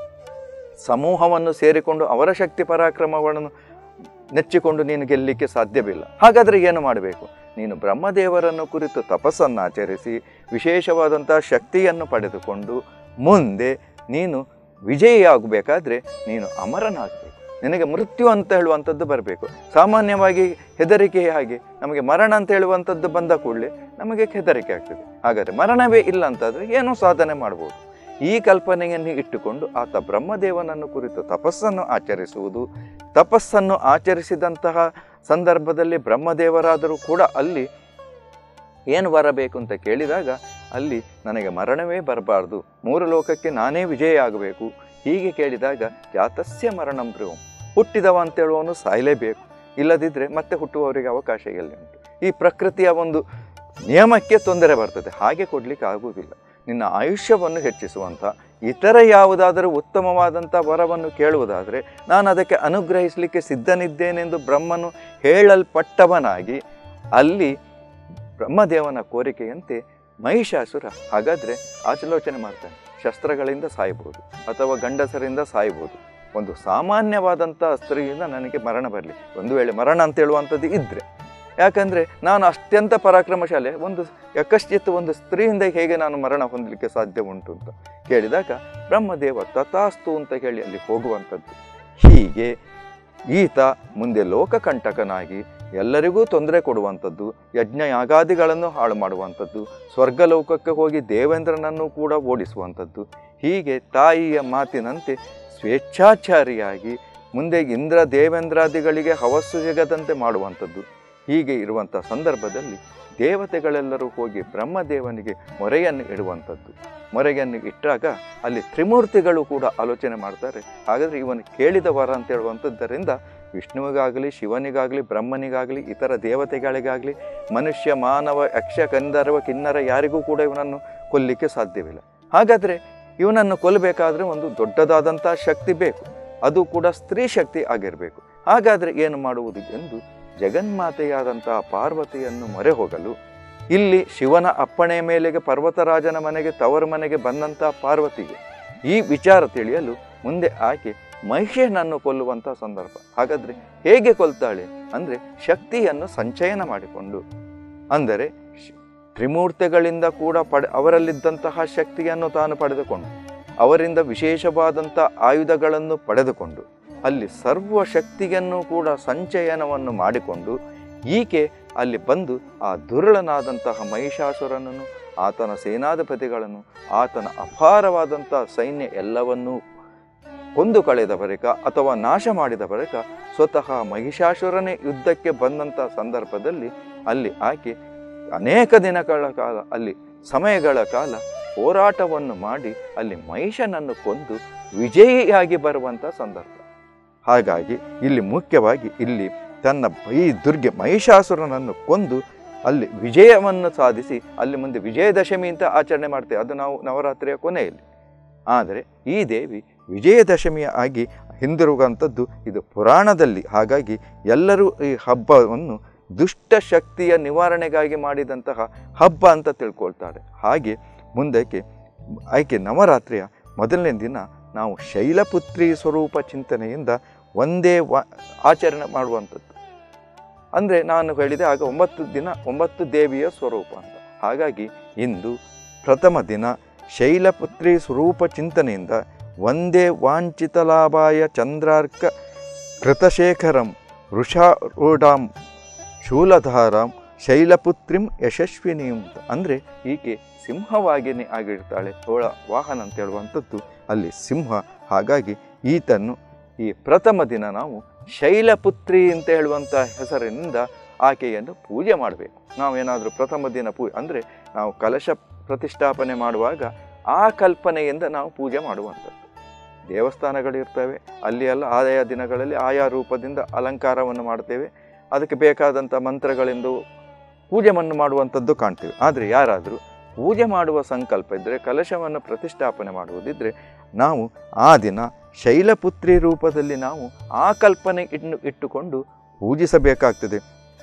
ಸಮೂಹವನ್ನು ಸೇರಿಕೊಂಡು ಅವರ ಶಕ್ತಿ ಪರಾಕ್ರಮಗಳನ್ನು ನೆಚ್ಚಿಕೊಂಡು ನೀನು ಗೆಲ್ಲಲಿಕ್ಕೆ ಸಾಧ್ಯವಿಲ್ಲ ಹಾಗಾದರೆ ಏನು ಮಾಡಬೇಕು ನೀನು ಬ್ರಹ್ಮದೇವರನ್ನು ಕುರಿತು ತಪಸ್ಸನ್ನು ಆಚರಿಸಿ ವಿಶೇಷವಾದಂಥ ಶಕ್ತಿಯನ್ನು ಪಡೆದುಕೊಂಡು ಮುಂದೆ ನೀನು ವಿಜಯಿಯಾಗಬೇಕಾದ್ರೆ ನೀನು ಅಮರನಾಗಬೇಕು ನಿನಗೆ ಮೃತ್ಯು ಅಂತ ಹೇಳುವಂಥದ್ದು ಬರಬೇಕು ಸಾಮಾನ್ಯವಾಗಿ ಹೆದರಿಕೆ ಹಾಗೆ ನಮಗೆ ಮರಣ ಅಂತ ಹೇಳುವಂಥದ್ದು ಬಂದ ಕೂಡಲೇ ನಮಗೆ ಹೆದರಿಕೆ ಆಗ್ತದೆ ಹಾಗಾದರೆ ಮರಣವೇ ಇಲ್ಲ ಅಂತಾದರೆ ಏನೋ ಸಾಧನೆ ಮಾಡ್ಬೋದು ಈ ಕಲ್ಪನೆಯನ್ನು ಇಟ್ಟುಕೊಂಡು ಆತ ಬ್ರಹ್ಮದೇವನನ್ನು ಕುರಿತು ತಪಸ್ಸನ್ನು ಆಚರಿಸುವುದು ತಪಸ್ಸನ್ನು ಆಚರಿಸಿದಂತಹ ಸಂದರ್ಭದಲ್ಲಿ ಬ್ರಹ್ಮದೇವರಾದರೂ ಕೂಡ ಅಲ್ಲಿ ಏನು ಬರಬೇಕು ಅಂತ ಕೇಳಿದಾಗ ಅಲ್ಲಿ ನನಗೆ ಮರಣವೇ ಬರಬಾರ್ದು ಮೂರು ಲೋಕಕ್ಕೆ ನಾನೇ ವಿಜಯ ಆಗಬೇಕು ಹೀಗೆ ಕೇಳಿದಾಗ ಜಾತಸ್ಯ ಮರಣಂ ಭ್ರೂಂ ಹುಟ್ಟಿದವ ಅಂತೇಳುವವನು ಸಾಯಲೇಬೇಕು ಇಲ್ಲದಿದ್ದರೆ ಮತ್ತೆ ಹುಟ್ಟುವವರಿಗೆ ಅವಕಾಶ ಎಲ್ಲಿ ಉಂಟು ಈ ಪ್ರಕೃತಿಯ ಒಂದು ನಿಯಮಕ್ಕೆ ತೊಂದರೆ ಬರ್ತದೆ ಹಾಗೆ ಕೊಡಲಿಕ್ಕೆ ಆಗುವುದಿಲ್ಲ ನಿನ್ನ ಆಯುಷ್ಯವನ್ನು ಹೆಚ್ಚಿಸುವಂಥ ಇತರ ಯಾವುದಾದರೂ ಉತ್ತಮವಾದಂಥ ವರವನ್ನು ಕೇಳುವುದಾದರೆ ನಾನು ಅದಕ್ಕೆ ಅನುಗ್ರಹಿಸಲಿಕ್ಕೆ ಸಿದ್ಧನಿದ್ದೇನೆಂದು ಬ್ರಹ್ಮನು ಹೇಳಲ್ಪಟ್ಟವನಾಗಿ ಅಲ್ಲಿ ಬ್ರಹ್ಮದೇವನ ಕೋರಿಕೆಯಂತೆ ಮಹಿಷಾಸುರ ಹಾಗಾದರೆ ಆಚಲೋಚನೆ ಮಾಡ್ತಾನೆ ಶಸ್ತ್ರಗಳಿಂದ ಸಾಯ್ಬೋದು ಅಥವಾ ಗಂಡಸರಿಂದ ಸಾಯ್ಬೋದು ಒಂದು ಸಾಮಾನ್ಯವಾದಂಥ ಸ್ತ್ರೀಯಿಂದ ನನಗೆ ಮರಣ ಬರಲಿ ಒಂದು ವೇಳೆ ಮರಣ ಅಂತ ಹೇಳುವಂಥದ್ದು ಇದ್ದರೆ ಯಾಕಂದರೆ ನಾನು ಅತ್ಯಂತ ಪರಾಕ್ರಮಶಾಲೆ ಒಂದು ಯಕಶ್ಚಿತ್ ಒಂದು ಸ್ತ್ರೀಯಿಂದ ಹೇಗೆ ನಾನು ಮರಣ ಹೊಂದಲಿಕ್ಕೆ ಸಾಧ್ಯ ಉಂಟು ಅಂತ ಕೇಳಿದಾಗ ಬ್ರಹ್ಮದೇವ ತಥಾಸ್ತು ಅಂತ ಹೇಳಿ ಅಲ್ಲಿ ಹೋಗುವಂಥದ್ದು ಹೀಗೆ ಈತ ಮುಂದೆ ಲೋಕಕಂಟಕನಾಗಿ ಎಲ್ಲರಿಗೂ ತೊಂದರೆ ಕೊಡುವಂಥದ್ದು ಯಜ್ಞ ಯಾಗಾದಿಗಳನ್ನು ಹಾಳು ಮಾಡುವಂಥದ್ದು ಸ್ವರ್ಗಲೋಕಕ್ಕೆ ಹೋಗಿ ದೇವೇಂದ್ರನನ್ನು ಕೂಡ ಓಡಿಸುವಂಥದ್ದು ಹೀಗೆ ತಾಯಿಯ ಮಾತಿನಂತೆ ಸ್ವೇಚ್ಛಾಚಾರಿಯಾಗಿ ಮುಂದೆ ಇಂದ್ರ ದೇವೇಂದ್ರಾದಿಗಳಿಗೆ ಹವಸ್ಸು ಸಿಗದಂತೆ ಮಾಡುವಂಥದ್ದು ಹೀಗೆ ಇರುವಂಥ ಸಂದರ್ಭದಲ್ಲಿ ದೇವತೆಗಳೆಲ್ಲರೂ ಹೋಗಿ ಬ್ರಹ್ಮದೇವನಿಗೆ ಮೊರೆಯನ್ನು ಇಡುವಂಥದ್ದು ಮೊರೆಯನ್ನು ಇಟ್ಟಾಗ ಅಲ್ಲಿ ತ್ರಿಮೂರ್ತಿಗಳು ಕೂಡ ಆಲೋಚನೆ ಮಾಡ್ತಾರೆ ಹಾಗಾದರೆ ಇವನು ಕೇಳಿದ ವರ ಅಂತ ಹೇಳುವಂಥದ್ದರಿಂದ ವಿಷ್ಣುವಿಗಾಗಲಿ ಶಿವನಿಗಾಗಲಿ ಬ್ರಹ್ಮನಿಗಾಗಲಿ ಇತರ ದೇವತೆಗಳಿಗಾಗಲಿ ಮನುಷ್ಯ ಮಾನವ ಯಕ್ಷ ಕಂದರ್ವ ಕಿನ್ನರ ಯಾರಿಗೂ ಕೂಡ ಇವನನ್ನು ಕೊಲ್ಲಿಕ್ಕೆ ಸಾಧ್ಯವಿಲ್ಲ ಹಾಗಾದರೆ ಇವನನ್ನು ಕೊಲ್ಲಬೇಕಾದ್ರೆ ಒಂದು ದೊಡ್ಡದಾದಂಥ ಶಕ್ತಿ ಬೇಕು ಅದು ಕೂಡ ಸ್ತ್ರೀ ಶಕ್ತಿ ಆಗಿರಬೇಕು ಹಾಗಾದರೆ ಏನು ಮಾಡುವುದು ಎಂದು ಜಗನ್ಮಾತೆಯಾದಂತಹ ಪಾರ್ವತಿಯನ್ನು ಮೊರೆ ಹೋಗಲು ಇಲ್ಲಿ ಶಿವನ ಅಪ್ಪಣೆಯ ಮೇಲೆಗೆ ಪರ್ವತರಾಜನ ಮನೆಗೆ ತವರು ಮನೆಗೆ ಬಂದಂಥ ಪಾರ್ವತಿಗೆ ಈ ವಿಚಾರ ತಿಳಿಯಲು ಮುಂದೆ ಆಕೆ ಮಹಿಷನನ್ನು ಕೊಲ್ಲುವಂಥ ಸಂದರ್ಭ ಹಾಗಾದರೆ ಹೇಗೆ ಕೊಲ್ತಾಳೆ ಅಂದರೆ ಶಕ್ತಿಯನ್ನು ಸಂಚಯನ ಮಾಡಿಕೊಂಡು ಅಂದರೆ ಶ್- ತ್ರಿಮೂರ್ತಿಗಳಿಂದ ಕೂಡ ಪಡೆ ಅವರಲ್ಲಿದ್ದಂತಹ ಶಕ್ತಿಯನ್ನು ತಾನು ಪಡೆದುಕೊಂಡು ಅವರಿಂದ ವಿಶೇಷವಾದಂಥ ಆಯುಧಗಳನ್ನು ಪಡೆದುಕೊಂಡು ಅಲ್ಲಿ ಸರ್ವ ಶಕ್ತಿಯನ್ನು ಕೂಡ ಸಂಚಯನವನ್ನು ಮಾಡಿಕೊಂಡು ಈಕೆ ಅಲ್ಲಿ ಬಂದು ಆ ದುರುಳನಾದಂತಹ ಮಹಿಷಾಸುರನನ್ನು ಆತನ ಸೇನಾಧಿಪತಿಗಳನ್ನು ಆತನ ಅಪಾರವಾದಂಥ ಸೈನ್ಯ ಎಲ್ಲವನ್ನೂ ಕೊಂದು ಕಳೆದ ಬಳಿಕ ಅಥವಾ ನಾಶ ಮಾಡಿದ ಬಳಿಕ ಸ್ವತಃ ಮಹಿಷಾಸುರನೇ ಯುದ್ಧಕ್ಕೆ ಬಂದಂಥ ಸಂದರ್ಭದಲ್ಲಿ ಅಲ್ಲಿ ಆಕೆ ಅನೇಕ ದಿನಗಳ ಕಾಲ ಅಲ್ಲಿ ಸಮಯಗಳ ಕಾಲ ಹೋರಾಟವನ್ನು ಮಾಡಿ ಅಲ್ಲಿ ಮಹಿಷನನ್ನು ಕೊಂದು ವಿಜಯಿಯಾಗಿ ಬರುವಂಥ ಸಂದರ್ಭ ಹಾಗಾಗಿ ಇಲ್ಲಿ ಮುಖ್ಯವಾಗಿ ಇಲ್ಲಿ ತನ್ನ ಈ ದುರ್ಗೆ ಮಹಿಷಾಸುರನನ್ನು ಕೊಂದು ಅಲ್ಲಿ ವಿಜಯವನ್ನು ಸಾಧಿಸಿ ಅಲ್ಲಿ ಮುಂದೆ ವಿಜಯದಶಮಿ ಅಂತ ಆಚರಣೆ ಮಾಡ್ತೇವೆ ಅದು ನಾವು ನವರಾತ್ರಿಯ ಕೊನೆಯಲ್ಲಿ ಆದರೆ ಈ ದೇವಿ ವಿಜಯದಶಮಿಯ ಆಗಿ ಹಿಂದಿರುಗುವಂಥದ್ದು ಇದು ಪುರಾಣದಲ್ಲಿ ಹಾಗಾಗಿ ಎಲ್ಲರೂ ಈ ಹಬ್ಬವನ್ನು ದುಷ್ಟ ಶಕ್ತಿಯ ನಿವಾರಣೆಗಾಗಿ ಮಾಡಿದಂತಹ ಹಬ್ಬ ಅಂತ ತಿಳ್ಕೊಳ್ತಾರೆ ಹಾಗೆ ಮುಂದಕ್ಕೆ ಆಯ್ಕೆ ನವರಾತ್ರಿಯ ಮೊದಲನೇ ದಿನ ನಾವು ಶೈಲಪುತ್ರಿ ಸ್ವರೂಪ ಚಿಂತನೆಯಿಂದ ಒಂದೇ ವ ಆಚರಣೆ ಮಾಡುವಂಥದ್ದು ಅಂದರೆ ನಾನು ಹೇಳಿದೆ ಆಗ ಒಂಬತ್ತು ದಿನ ಒಂಬತ್ತು ದೇವಿಯ ಸ್ವರೂಪ ಅಂತ ಹಾಗಾಗಿ ಇಂದು ಪ್ರಥಮ ದಿನ ಶೈಲಪುತ್ರಿ ಸ್ವರೂಪ ಚಿಂತನೆಯಿಂದ ಒಂದೇ ವಾಂಛಿತ ಲಾಭಾಯ ಚಂದ್ರಾರ್ಕ ಕೃತಶೇಖರಂ ವೃಷಾರೂಢಾಂ ಶೂಲಧಾರಾಂ ಶೈಲಪುತ್ರಿಂ ಯಶಸ್ವಿನಿಯಂ ಅಂತ ಅಂದರೆ ಈಕೆ ಸಿಂಹವಾಗಿನೇ ಆಗಿರ್ತಾಳೆ ಅವಳ ವಾಹನ ಅಂತ ಹೇಳುವಂಥದ್ದು ಅಲ್ಲಿ ಸಿಂಹ ಹಾಗಾಗಿ ಈತನ್ನು ಈ ಪ್ರಥಮ ದಿನ ನಾವು ಶೈಲಪುತ್ರಿ ಅಂತ ಹೇಳುವಂಥ ಹೆಸರಿನಿಂದ ಆಕೆಯನ್ನು ಪೂಜೆ ಮಾಡಬೇಕು ನಾವೇನಾದರೂ ಪ್ರಥಮ ದಿನ ಪೂ ಅಂದರೆ ನಾವು ಕಲಶ ಪ್ರತಿಷ್ಠಾಪನೆ ಮಾಡುವಾಗ ಆ ಕಲ್ಪನೆಯಿಂದ ನಾವು ಪೂಜೆ ಮಾಡುವಂಥದ್ದು ದೇವಸ್ಥಾನಗಳಿರ್ತವೆ ಅಲ್ಲಿ ಎಲ್ಲ ಆಯಾ ದಿನಗಳಲ್ಲಿ ಆಯಾ ರೂಪದಿಂದ ಅಲಂಕಾರವನ್ನು ಮಾಡ್ತೇವೆ ಅದಕ್ಕೆ ಬೇಕಾದಂಥ ಮಂತ್ರಗಳಿಂದ ಪೂಜೆಯನ್ನು ಮಾಡುವಂಥದ್ದು ಕಾಣ್ತೇವೆ ಆದರೆ ಯಾರಾದರೂ ಪೂಜೆ ಮಾಡುವ ಸಂಕಲ್ಪ ಇದ್ದರೆ ಕಲಶವನ್ನು ಪ್ರತಿಷ್ಠಾಪನೆ ಮಾಡುವುದಿದ್ದರೆ ನಾವು ಆ ದಿನ ಶೈಲಪುತ್ರಿ ರೂಪದಲ್ಲಿ ನಾವು ಆ ಕಲ್ಪನೆ ಇನ್ನು ಇಟ್ಟುಕೊಂಡು ಪೂಜಿಸಬೇಕಾಗ್ತದೆ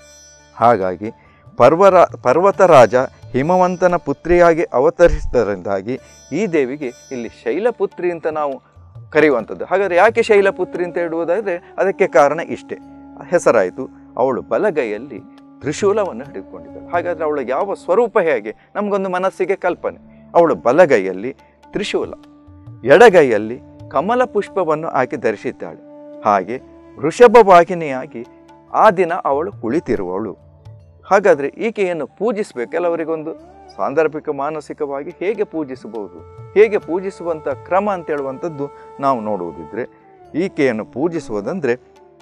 ಹಾಗಾಗಿ ಪರ್ವರ ಪರ್ವತರಾಜ ಹಿಮವಂತನ ಪುತ್ರಿಯಾಗಿ ಅವತರಿಸಿದರಿಂದಾಗಿ ಈ ದೇವಿಗೆ ಇಲ್ಲಿ ಶೈಲಪುತ್ರಿ ಅಂತ ನಾವು ಕರೆಯುವಂಥದ್ದು ಹಾಗಾದರೆ ಯಾಕೆ ಶೈಲಪುತ್ರಿ ಅಂತ ಹೇಳುವುದಾದರೆ ಅದಕ್ಕೆ ಕಾರಣ ಇಷ್ಟೇ ಹೆಸರಾಯಿತು ಅವಳು ಬಲಗೈಯಲ್ಲಿ ತ್ರಿಶೂಲವನ್ನು ಹಿಡಿದುಕೊಂಡಿದ್ದಳು ಹಾಗಾದರೆ ಅವಳು ಯಾವ ಸ್ವರೂಪ ಹೇಗೆ ನಮಗೊಂದು ಮನಸ್ಸಿಗೆ ಕಲ್ಪನೆ ಅವಳು ಬಲಗೈಯಲ್ಲಿ ತ್ರಿಶೂಲ ಎಡಗೈಯಲ್ಲಿ ಕಮಲ ಪುಷ್ಪವನ್ನು ಆಕೆ ಧರಿಸಿದ್ದಾಳೆ ಹಾಗೆ ವೃಷಭ ವಾಹಿನಿಯಾಗಿ ಆ ದಿನ ಅವಳು ಕುಳಿತಿರುವವಳು ಹಾಗಾದರೆ ಈಕೆಯನ್ನು ಪೂಜಿಸಬೇಕು ಕೆಲವರಿಗೊಂದು ಸಾಂದರ್ಭಿಕ ಮಾನಸಿಕವಾಗಿ ಹೇಗೆ ಪೂಜಿಸಬಹುದು ಹೇಗೆ ಪೂಜಿಸುವಂಥ ಕ್ರಮ ಅಂತ ಹೇಳುವಂಥದ್ದು ನಾವು ನೋಡುವುದಿದ್ರೆ ಈಕೆಯನ್ನು ಪೂಜಿಸುವುದಂದರೆ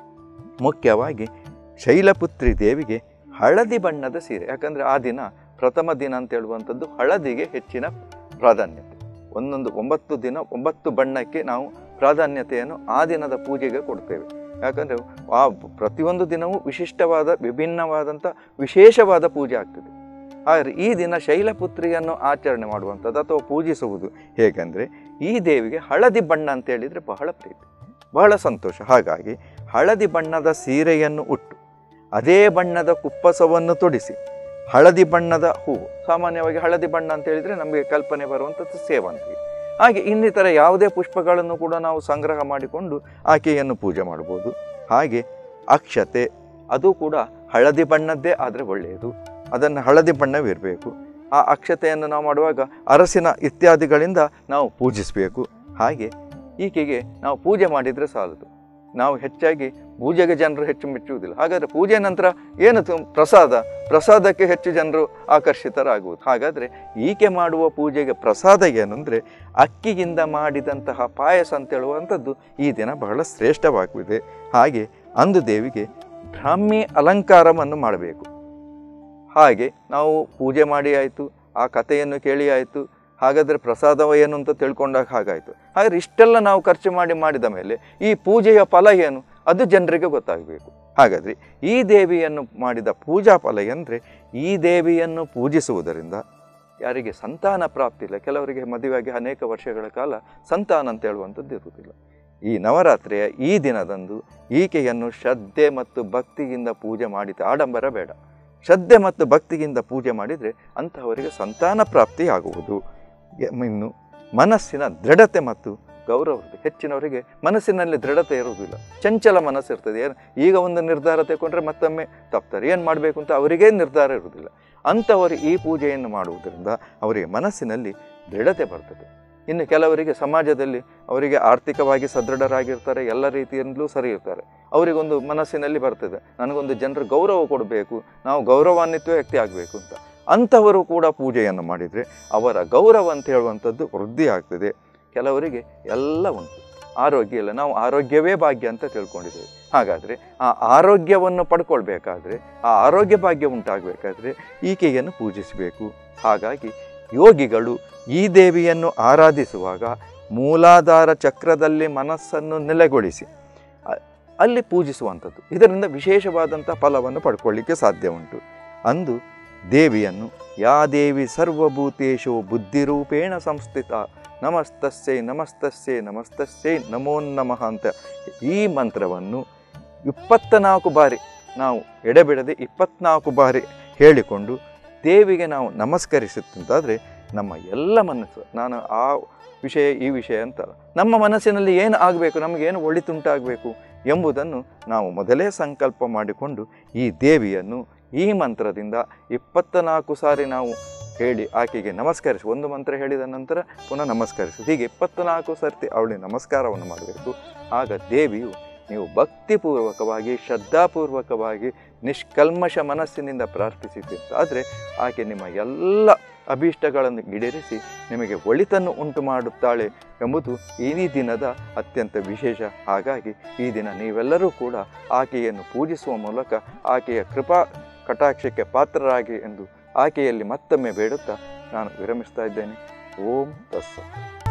ಮುಖ್ಯವಾಗಿ ಶೈಲಪುತ್ರಿ ದೇವಿಗೆ ಹಳದಿ ಬಣ್ಣದ ಸೀರೆ ಯಾಕಂದರೆ ಆ ದಿನ ಪ್ರಥಮ ದಿನ ಅಂತ ಹೇಳುವಂಥದ್ದು ಹಳದಿಗೆ ಹೆಚ್ಚಿನ ಪ್ರಾಧಾನ್ಯತೆ ಒಂದೊಂದು ಒಂಬತ್ತು ದಿನ ಒಂಬತ್ತು ಬಣ್ಣಕ್ಕೆ ನಾವು ಪ್ರಾಧಾನ್ಯತೆಯನ್ನು ಆ ದಿನದ ಪೂಜೆಗೆ ಕೊಡ್ತೇವೆ ಯಾಕಂದರೆ ಆ ಪ್ರತಿಯೊಂದು ದಿನವೂ ವಿಶಿಷ್ಟವಾದ ವಿಭಿನ್ನವಾದಂಥ ವಿಶೇಷವಾದ ಪೂಜೆ ಆಗ್ತದೆ ಆದರೆ ಈ ದಿನ ಶೈಲಪುತ್ರಿಯನ್ನು ಆಚರಣೆ ಮಾಡುವಂಥದ್ದು ಅಥವಾ ಪೂಜಿಸುವುದು ಹೇಗೆಂದರೆ ಈ ದೇವಿಗೆ ಹಳದಿ ಬಣ್ಣ ಅಂತ ಹೇಳಿದರೆ ಬಹಳ ಪ್ರೀತಿ ಬಹಳ ಸಂತೋಷ ಹಾಗಾಗಿ ಹಳದಿ ಬಣ್ಣದ ಸೀರೆಯನ್ನು ಉಟ್ಟು ಅದೇ ಬಣ್ಣದ ಕುಪ್ಪಸವನ್ನು ತೊಡಿಸಿ ಹಳದಿ ಬಣ್ಣದ ಹೂವು ಸಾಮಾನ್ಯವಾಗಿ ಹಳದಿ ಬಣ್ಣ ಅಂತ ಹೇಳಿದರೆ ನಮಗೆ ಕಲ್ಪನೆ ಬರುವಂಥದ್ದು ಸೇವಂತಿಗೆ ಹಾಗೆ ಇನ್ನಿತರ ಯಾವುದೇ ಪುಷ್ಪಗಳನ್ನು ಕೂಡ ನಾವು ಸಂಗ್ರಹ ಮಾಡಿಕೊಂಡು ಆಕೆಯನ್ನು ಪೂಜೆ ಮಾಡ್ಬೋದು ಹಾಗೆ ಅಕ್ಷತೆ ಅದು ಕೂಡ ಹಳದಿ ಬಣ್ಣದ್ದೇ ಆದರೆ ಒಳ್ಳೆಯದು ಅದನ್ನು ಹಳದಿ ಬಣ್ಣವಿರಬೇಕು ಆ ಅಕ್ಷತೆಯನ್ನು ನಾವು ಮಾಡುವಾಗ ಅರಸಿನ ಇತ್ಯಾದಿಗಳಿಂದ ನಾವು ಪೂಜಿಸಬೇಕು ಹಾಗೆ ಈಕೆಗೆ ನಾವು ಪೂಜೆ ಮಾಡಿದರೆ ಸಾಲದು ನಾವು ಹೆಚ್ಚಾಗಿ ಪೂಜೆಗೆ ಜನರು ಹೆಚ್ಚು ಮೆಚ್ಚುವುದಿಲ್ಲ ಹಾಗಾದರೆ ಪೂಜೆ ನಂತರ ಏನು ತು- ಪ್ರಸಾದ ಪ್ರಸಾದಕ್ಕೆ ಹೆಚ್ಚು ಜನರು ಆಕರ್ಷಿತರಾಗುವುದು ಹಾಗಾದರೆ ಈಕೆ ಮಾಡುವ ಪೂಜೆಗೆ ಪ್ರಸಾದ ಏನು ಅಂದರೆ ಅಕ್ಕಿಯಿಂದ ಮಾಡಿದಂತಹ ಪಾಯಸ ಅಂತ ಹೇಳುವಂಥದ್ದು ಈ ದಿನ ಬಹಳ ಶ್ರೇಷ್ಠವಾಗಿದೆ ಹಾಗೆ ಅಂದು ದೇವಿಗೆ ಬ್ರಾಹ್ಮಿ ಅಲಂಕಾರವನ್ನು ಮಾಡಬೇಕು ಹಾಗೆ ನಾವು ಪೂಜೆ ಮಾಡಿ ಆಯಿತು ಆ ಕಥೆಯನ್ನು ಕೇಳಿ ಆಯಿತು ಹಾಗಾದರೆ ಪ್ರಸಾದವ ಏನು ಅಂತ ತಿಳ್ಕೊಂಡಾಗ ಹಾಗಾಯಿತು ಹಾಗಾದ್ರೆ ಇಷ್ಟೆಲ್ಲ ನಾವು ಖರ್ಚು ಮಾಡಿ ಮಾಡಿದ ಮೇಲೆ ಈ ಪೂಜೆಯ ಫಲ ಏನು ಅದು ಜನರಿಗೆ ಗೊತ್ತಾಗಬೇಕು ಹಾಗಾದರೆ ಈ ದೇವಿಯನ್ನು ಮಾಡಿದ ಪೂಜಾ ಫಲ ಎಂದರೆ ಈ ದೇವಿಯನ್ನು ಪೂಜಿಸುವುದರಿಂದ ಯಾರಿಗೆ ಸಂತಾನ ಪ್ರಾಪ್ತಿ ಇಲ್ಲ ಕೆಲವರಿಗೆ ಮದುವೆಯಾಗಿ ಅನೇಕ ವರ್ಷಗಳ ಕಾಲ ಸಂತಾನ ಅಂತ ಹೇಳುವಂಥದ್ದು ಇರುವುದಿಲ್ಲ ಈ ನವರಾತ್ರಿಯ ಈ ದಿನದಂದು ಈಕೆಯನ್ನು ಶ್ರದ್ಧೆ ಮತ್ತು ಭಕ್ತಿಯಿಂದ ಪೂಜೆ ಮಾಡಿದ ಆಡಂಬರ ಬೇಡ ಶ್ರದ್ಧೆ ಮತ್ತು ಭಕ್ತಿಯಿಂದ ಪೂಜೆ ಮಾಡಿದರೆ ಅಂತಹವರಿಗೆ ಸಂತಾನ ಪ್ರಾಪ್ತಿಯಾಗುವುದು ಎ- ಇನ್ನು ಮನಸ್ಸಿನ ದೃಢತೆ ಮತ್ತು ಗೌರವ ಇರುತ್ತೆ. ಹೆಚ್ಚಿನವರಿಗೆ ಮನಸ್ಸಿನಲ್ಲಿ ದೃಢತೆ ಇರುವುದಿಲ್ಲ ಚಂಚಲ ಮನಸ್ಸು ಇರ್ತದೆ ಏನು ಈಗ ಒಂದು ನಿರ್ಧಾರ ತಗೊಂಡ್ರೆ ಮತ್ತೊಮ್ಮೆ ತಪ್ತಾರೆ ಏನು ಮಾಡಬೇಕು ಅಂತ ಅವರಿಗೇ ನಿರ್ಧಾರ ಇರುವುದಿಲ್ಲ ಅಂಥವರು ಈ ಪೂಜೆಯನ್ನು ಮಾಡುವುದರಿಂದ ಅವರಿಗೆ ಮನಸ್ಸಿನಲ್ಲಿ ದೃಢತೆ ಬರ್ತದೆ ಇನ್ನು ಕೆಲವರಿಗೆ ಸಮಾಜದಲ್ಲಿ ಅವರಿಗೆ ಆರ್ಥಿಕವಾಗಿ ಸದೃಢರಾಗಿರ್ತಾರೆ ಎಲ್ಲ ರೀತಿಯಿಂದಲೂ ಸರಿ ಇರ್ತಾರೆ ಅವರಿಗೊಂದು ಮನಸ್ಸಿನಲ್ಲಿ ಬರ್ತದೆ ನನಗೊಂದು ಜನರು ಗೌರವ ಕೊಡಬೇಕು ನಾವು ಗೌರವಾನ್ವಿತ ವ್ಯಕ್ತಿ ಆಗಬೇಕು ಅಂತ ಅಂಥವರು ಕೂಡ ಪೂಜೆಯನ್ನು ಮಾಡಿದರೆ ಅವರ ಗೌರವ ಅಂತ ಹೇಳುವಂಥದ್ದು ವೃದ್ಧಿ ಆಗ್ತದೆ ಕೆಲವರಿಗೆ ಎಲ್ಲ ಉಂಟು ಆರೋಗ್ಯ ಇಲ್ಲ ನಾವು ಆರೋಗ್ಯವೇ ಭಾಗ್ಯ ಅಂತ ತಿಳ್ಕೊಂಡಿದ್ದೇವೆ ಹಾಗಾದರೆ ಆ ಆರೋಗ್ಯವನ್ನು ಪಡ್ಕೊಳ್ಬೇಕಾದ್ರೆ ಆ ಆರೋಗ್ಯ ಭಾಗ್ಯ ಉಂಟಾಗಬೇಕಾದ್ರೆ ಈಕೆಯನ್ನು ಪೂಜಿಸಬೇಕು ಹಾಗಾಗಿ ಯೋಗಿಗಳು ಈ ದೇವಿಯನ್ನು ಆರಾಧಿಸುವಾಗ ಮೂಲಾಧಾರ ಚಕ್ರದಲ್ಲಿ ಮನಸ್ಸನ್ನು ನೆಲೆಗೊಳಿಸಿ ಅ- ಅಲ್ಲಿ ಪೂಜಿಸುವಂಥದ್ದು ಇದರಿಂದ ವಿಶೇಷವಾದಂಥ ಫಲವನ್ನು ಪಡ್ಕೊಳ್ಳಿಕ್ಕೆ ಸಾಧ್ಯ ಉಂಟು ಅಂದು ದೇವಿಯನ್ನು ಯಾ ದೇವಿ ಸರ್ವಭೂತೇಶು ಬುದ್ಧಿರೂಪೇಣ ಸಂಸ್ಥಿತ ನಮಸ್ತಸ್ಸೇ ನಮಸ್ತಸ್ಸೇ ನಮಸ್ತಸ್ಸೇ ನಮೋ ನಮಃ ಅಂತ ಈ ಮಂತ್ರವನ್ನು ಇಪ್ಪತ್ತ ನಾಲ್ಕು ಬಾರಿ ನಾವು ಎಡೆಬಿಡದೆ ಇಪ್ಪತ್ನಾಲ್ಕು ಬಾರಿ ಹೇಳಿಕೊಂಡು ದೇವಿಗೆ ನಾವು ನಮಸ್ಕರಿಸುತ್ತಂತಾದರೆ ನಮ್ಮ ಎಲ್ಲ ಮನಸ್ಸು ನಾನು ಆ ವಿಷಯ ಈ ವಿಷಯ ಅಂತ ನಮ್ಮ ಮನಸ್ಸಿನಲ್ಲಿ ಏನು ಆಗಬೇಕು ನಮಗೇನು ಒಳಿತುಂಟಾಗಬೇಕು ಎಂಬುದನ್ನು ನಾವು ಮೊದಲೇ ಸಂಕಲ್ಪ ಮಾಡಿಕೊಂಡು ಈ ದೇವಿಯನ್ನು ಈ ಮಂತ್ರದಿಂದ ಇಪ್ಪತ್ತ ನಾಲ್ಕು ಸಾರಿ ನಾವು ಹೇಳಿ ಆಕೆಗೆ ನಮಸ್ಕರಿಸಿ ಒಂದು ಮಂತ್ರ ಹೇಳಿದ ನಂತರ ಪುನಃ ನಮಸ್ಕರಿಸು ಹೀಗೆ ಇಪ್ಪತ್ನಾಲ್ಕು ಸರ್ತಿ ಅವಳಿಗೆ ನಮಸ್ಕಾರವನ್ನು ಮಾಡಬೇಕು ಆಗ ದೇವಿಯು ನೀವು ಭಕ್ತಿಪೂರ್ವಕವಾಗಿ ಶ್ರದ್ಧಾಪೂರ್ವಕವಾಗಿ ನಿಷ್ಕಲ್ಮಶ ಮನಸ್ಸಿನಿಂದ ಪ್ರಾರ್ಥಿಸಿದ್ದಾದರೆ ಆಕೆ ನಿಮ್ಮ ಎಲ್ಲ ಅಭೀಷ್ಟಗಳನ್ನು ಈಡೇರಿಸಿ ನಿಮಗೆ ಒಳಿತನ್ನು ಉಂಟು ಮಾಡುತ್ತಾಳೆ ಎಂಬುದು ಈ ದಿನದ ಅತ್ಯಂತ ವಿಶೇಷ ಹಾಗಾಗಿ ಈ ದಿನ ನೀವೆಲ್ಲರೂ ಕೂಡ ಆಕೆಯನ್ನು ಪೂಜಿಸುವ ಮೂಲಕ ಆಕೆಯ ಕೃಪಾ ಕಟಾಕ್ಷಕ್ಕೆ ಪಾತ್ರರಾಗಿ ಎಂದು ಆಕೆಯಲ್ಲಿ ಮತ್ತೊಮ್ಮೆ ಬೇಡುತ್ತಾ ನಾನು ವಿರಮಿಸ್ತಾ ಇದ್ದೇನೆ ಓಂ ತಸ್ಸ